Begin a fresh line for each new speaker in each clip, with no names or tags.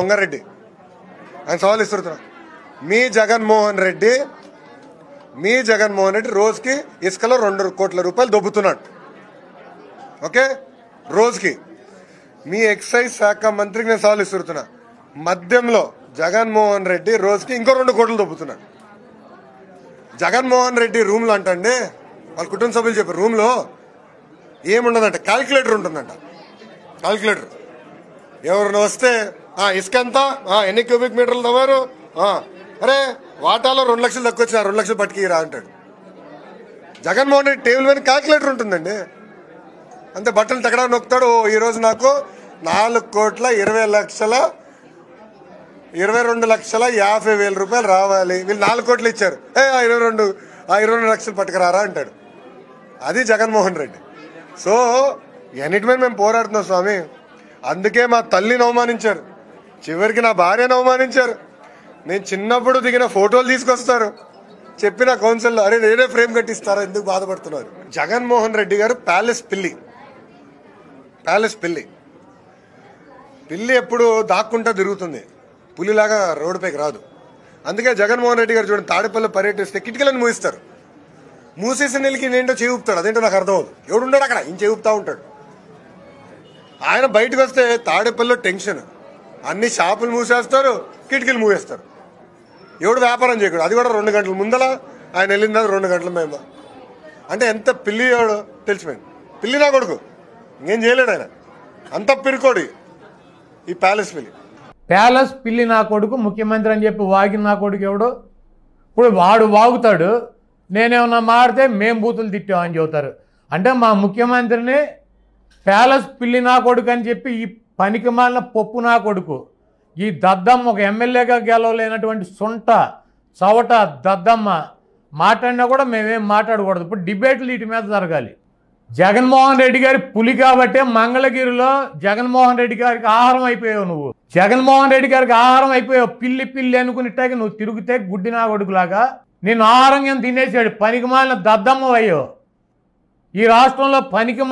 దొంగరెడ్డి ఆయన సవాల్ ఇస్తున్నా మీ జగన్మోహన్ రెడ్డి మీ జగన్మోహన్ రెడ్డి రోజుకి ఇసుకలో రెండు కోట్ల రూపాయలు దొబ్బుతున్నాడు ఓకే రోజుకి మీ ఎక్సైజ్ శాఖ మంత్రికి నేను సవాల్ ఇస్తున్నా మద్యంలో జగన్మోహన్ రెడ్డి రోజుకి ఇంకో రెండు కోట్లు దొబ్బుతున్నాడు జగన్మోహన్ రెడ్డి రూమ్లో అంటండి వాళ్ళ కుటుంబ సభ్యులు చెప్పారు రూమ్లో ఏముండదంట క్యాల్కులేటర్ ఉంటుందంట క్యాల్కులేటర్ ఎవరైనా వస్తే ఆ, ఇసుక ఎంత ఆ, ఎన్ని క్యూబిక్ మీటర్లు తవ్వారు ఆ, అరే వాటాలో రెండు లక్షలు తక్కువ వచ్చిన రెండు లక్షలు పట్టుకిరా అంటాడు జగన్మోహన్ రెడ్డి టేబుల్ మీద క్యాల్కులేటర్ ఉంటుందండి అంతే బట్టలు తగ్గడా నొక్కుతాడు ఓ, ఈరోజు నాకు నాలుగు కోట్ల ఇరవై లక్షల ఇరవై రెండు లక్షల యాభై వేల రూపాయలు రావాలి వీళ్ళు నాలుగు కోట్లు ఇచ్చారు ఏ ఆ ఇరవై రెండు ఆ ఇరవై రెండు లక్షలు పట్టుకురారా అంటాడు అది జగన్మోహన్ రెడ్డి సో ఎన్నిటి మీద మేము పోరాడుతున్నాం స్వామి అందుకే మా తల్లిని అవమానించారు చివరికి నా భార్యను అవమానించారు నేను చిన్నప్పుడు దిగిన ఫోటోలు తీసుకొస్తారు చెప్పిన కౌన్సిల్లో అరే నేనే ఫ్రేమ్ కట్టిస్తారా ఎందుకు బాధపడుతున్నారు జగన్మోహన్ రెడ్డి గారు ప్యాలెస్ పిల్లి ప్యాలెస్ పిల్లి పిల్లి ఎప్పుడు దాక్కుంటా తిరుగుతుంది పులిలాగా రోడ్డుపైకి రాదు అందుకే జగన్మోహన్ రెడ్డి గారు చూడండి తాడేపల్లి పర్యటిస్తే కిటికీలను మూయిస్తారు మూసేసిన నెలకి ఏంటో చేవుపుతాడు అదేంటో నాకు అర్థం అవుతుంది ఎవడు ఉన్నాడు అక్కడ ఈయన చేవుపుతా ఉంటాడు ఆయన బయటకు వస్తే తాడేపల్లిలో టెన్షన్ అన్ని షాపులు మూసేస్తారు కిటికీలు మూసేస్తారు ఎవడు వ్యాపారం చేయకూడదు అది కూడా రెండు గంటల ముందల ఆయన వెళ్ళిన తర్వాత రెండు గంటల మేము అంటే ఎంత పిల్లి ఎవడు తెలిసిపోయింది పిల్లి నా కొడుకు ఇంకేం చేయలేడు ఆయన అంత పిరికోడు ఈ ప్యాలెస్ పిల్లి
ప్యాలెస్ పిల్లి నా కొడుకు ముఖ్యమంత్రి అని చెప్పి వాగిన నా కొడుకు ఎవడు ఇప్పుడు వాడు వాగుతాడు నేనేమన్నా మాడితే మేం బూతులు తిట్టామని చెబుతారు అంటే మా ముఖ్యమంత్రిని ప్యాలెస్ పిల్లి నా కొడుకు అని చెప్పి ఈ పనికి మాలిన పప్పు నా కొడుకు ఈ దద్దమ్మ ఒక ఎమ్మెల్యేగా గెలవలేనటువంటి సొంట చవట దద్దమ్మ మాట్లాడినా కూడా మేమేం మాట్లాడకూడదు ఇప్పుడు డిబేట్లు వీటి మీద జరగాలి జగన్మోహన్ రెడ్డి గారి పులి కాబట్టే మంగళగిరిలో జగన్మోహన్ రెడ్డి గారికి ఆహారం అయిపోయావు నువ్వు జగన్మోహన్ రెడ్డి గారికి ఆహారం అయిపోయావు పిల్లి పిల్లి అనుకునిట్టాకి నువ్వు తిరిగితే గుడ్డినా కొడుకులాగా నేను ఆహారం తినేసాడు పనికి మాలిన దద్దమ్మ అయ్యో ఈ రాష్ట్రంలో పనికి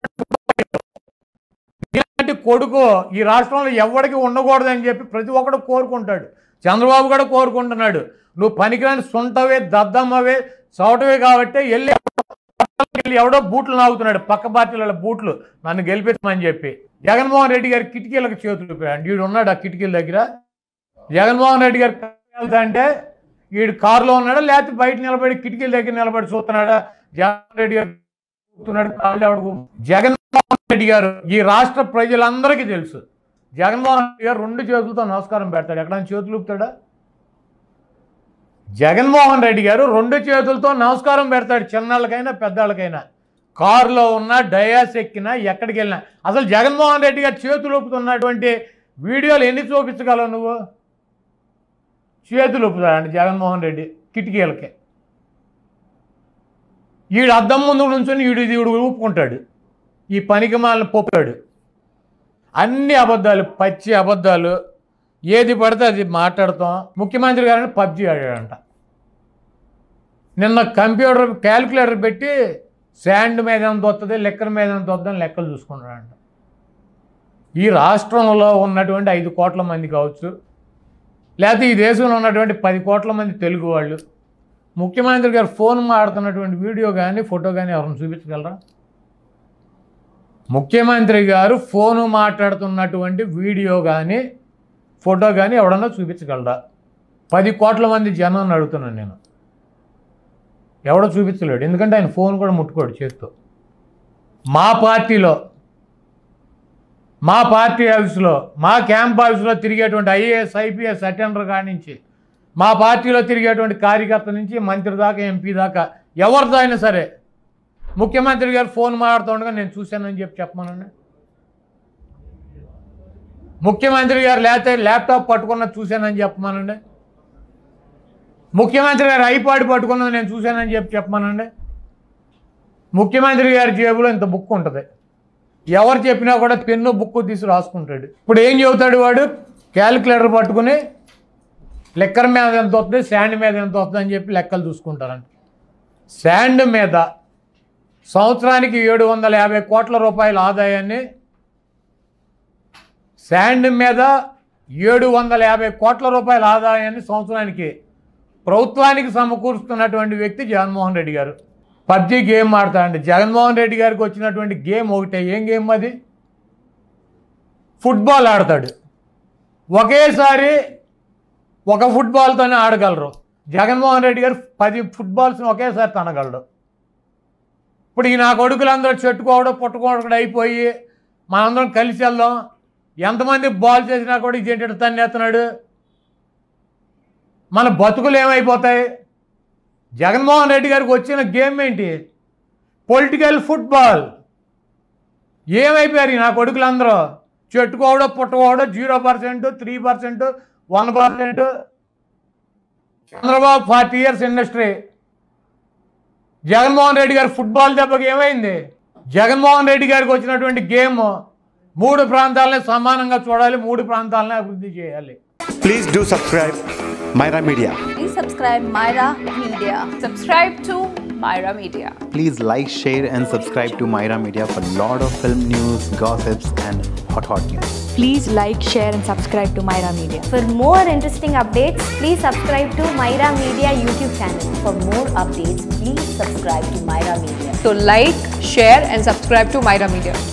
ఇలాంటి కొడుకు ఈ రాష్ట్రంలో ఎవడికి ఉండకూడదని చెప్పి ప్రతి ఒక్కడు కోరుకుంటాడు చంద్రబాబు కూడా కోరుకుంటున్నాడు నువ్వు పనికిరాని సొంటవే దద్దమ్మవే చవటవే కాబట్టి వెళ్ళి వెళ్ళి ఎవడో బూట్లు నాగుతున్నాడు పక్క పార్టీల బూట్లు నన్ను గెలిపించమని చెప్పి జగన్మోహన్ రెడ్డి గారి కిటికీలకు చేతులు ఊపాడు వీడు ఉన్నాడు ఆ కిటికీల దగ్గర జగన్మోహన్ రెడ్డి గారు వెళ్తా అంటే వీడు కారులో ఉన్నాడా లేకపోతే బయట నిలబడి కిటికీల దగ్గర నిలబడి చూస్తున్నాడా జగన్మోహన్ రెడ్డి గారు చూస్తున్నాడు కాళ్ళు ఎవడు జగన్మోహన్ రెడ్డి గారు ఈ రాష్ట్ర ప్రజలందరికీ తెలుసు జగన్మోహన్ రెడ్డి గారు రెండు చేతులతో నమస్కారం పెడతాడు ఎక్కడ చేతులు ఊపుతాడా జగన్మోహన్ రెడ్డి గారు రెండు చేతులతో నమస్కారం పెడతాడు చిన్నాళ్ళకైనా పెద్దాళ్ళకైనా కారులో ఉన్నా డయాస్ ఎక్కినా ఎక్కడికి వెళ్ళినా అసలు జగన్మోహన్ రెడ్డి గారు చేతులు ఊపుతున్నటువంటి వీడియోలు ఎన్ని చూపించగలవు నువ్వు చేతులు ఊపుతాడండి జగన్మోహన్ రెడ్డి కిటికీలకి ఈడు అద్దం ముందు నుంచొని ఈడు ఈడు ఊపుకుంటాడు ఈ పనికి మాలిన పొప్పాడు అన్ని అబద్ధాలు పచ్చి అబద్ధాలు ఏది పడితే అది మాట్లాడతాం ముఖ్యమంత్రి గారిని పబ్జి ఆడాడంట నిన్న కంప్యూటర్ క్యాలిక్యులేటర్ పెట్టి శాండ్ మీద ఎంత వస్తుంది లెక్కల మీద ఎంత వస్తుందని లెక్కలు చూసుకున్నాడంట ఈ రాష్ట్రంలో ఉన్నటువంటి ఐదు కోట్ల మంది కావచ్చు లేకపోతే ఈ దేశంలో ఉన్నటువంటి పది కోట్ల మంది తెలుగు వాళ్ళు ముఖ్యమంత్రి గారు ఫోన్ మాడుతున్నటువంటి వీడియో కానీ ఫోటో కానీ ఎవరిని చూపించగలరా ముఖ్యమంత్రి గారు ఫోను మాట్లాడుతున్నటువంటి వీడియో కానీ ఫోటో కానీ ఎవడన్నా చూపించగలరా పది కోట్ల మంది జనాన్ని అడుగుతున్నాను నేను ఎవడో చూపించలేడు ఎందుకంటే ఆయన ఫోన్ కూడా ముట్టుకోడు చేత్తో మా పార్టీలో మా పార్టీ ఆఫీసులో మా క్యాంప్ ఆఫీసులో తిరిగేటువంటి ఐఏఎస్ ఐపీఎస్ అటెండర్ కాడి నుంచి మా పార్టీలో తిరిగేటువంటి కార్యకర్త నుంచి మంత్రి దాకా ఎంపీ దాకా ఎవరితో అయినా సరే ముఖ్యమంత్రి గారు ఫోన్ మాట్లాడుతుండగా నేను చూశానని చెప్పి చెప్పమనండి ముఖ్యమంత్రి గారు లేకపోతే ల్యాప్టాప్ పట్టుకున్న చూశానని చెప్పమనండి ముఖ్యమంత్రి గారు ఐపాడ్ పట్టుకున్నది నేను చూశానని చెప్పి చెప్పమనండి ముఖ్యమంత్రి గారి జేబులో ఇంత బుక్ ఉంటుంది ఎవరు చెప్పినా కూడా పెన్ను బుక్ తీసి రాసుకుంటాడు ఇప్పుడు ఏం చెబుతాడు వాడు క్యాలిక్యులేటర్ పట్టుకుని లెక్కర్ మీద ఎంత వస్తుంది శాండ్ మీద ఎంత వస్తుంది అని చెప్పి లెక్కలు చూసుకుంటారంట శాండ్ మీద సంవత్సరానికి ఏడు వందల యాభై కోట్ల రూపాయల ఆదాయాన్ని శాండ్ మీద ఏడు వందల యాభై కోట్ల రూపాయల ఆదాయాన్ని సంవత్సరానికి ప్రభుత్వానికి సమకూరుస్తున్నటువంటి వ్యక్తి జగన్మోహన్ రెడ్డి గారు పబ్జి గేమ్ ఆడతాడండి జగన్మోహన్ రెడ్డి గారికి వచ్చినటువంటి గేమ్ ఒకటే ఏం గేమ్ అది ఫుట్బాల్ ఆడతాడు ఒకేసారి ఒక ఫుట్బాల్తోనే ఆడగలరు జగన్మోహన్ రెడ్డి గారు పది ఫుట్బాల్స్ని ఒకేసారి తనగలడు ఇప్పుడు ఈ నా కొడుకులందరూ చెట్టుకోవడం పుట్టుకోవడం అయిపోయి మనందరం కలిసి వెళ్దాం ఎంతమంది బాల్ చేసినా కూడా ఇదేంటి తన్నేస్తున్నాడు మన బతుకులు ఏమైపోతాయి జగన్మోహన్ రెడ్డి గారికి వచ్చిన గేమ్ ఏంటి పొలిటికల్ ఫుట్బాల్ ఏమైపోయారు ఈ నా కొడుకులందరూ చెట్టుకోవడం పుట్టుకోవడం zero percent three percent one percent Chandrababu forty years industry Jaganmohan Reddy గారి ఫుట్బాల్ దెబ్బకి ఏమైంది జగన్మోహన్ రెడ్డి గారికి వచ్చినటువంటి గేమ్ మూడు ప్రాంతాలని సమానంగా చూడాలి మూడు ప్రాంతాలని అభివృద్ధి చేయాలి
Please do subscribe Myra Media.
Please subscribe Myra Media.
Subscribe to Myra Media.
Please like, share, and subscribe to Myra Media for lot of film news, gossips, and hot hot news.
Please like, share, and subscribe to Myra Media.
For more interesting updates, please subscribe to Myra Media YouTube channel. For more updates, please subscribe to Myra Media.
So like, share and subscribe to Myra Media.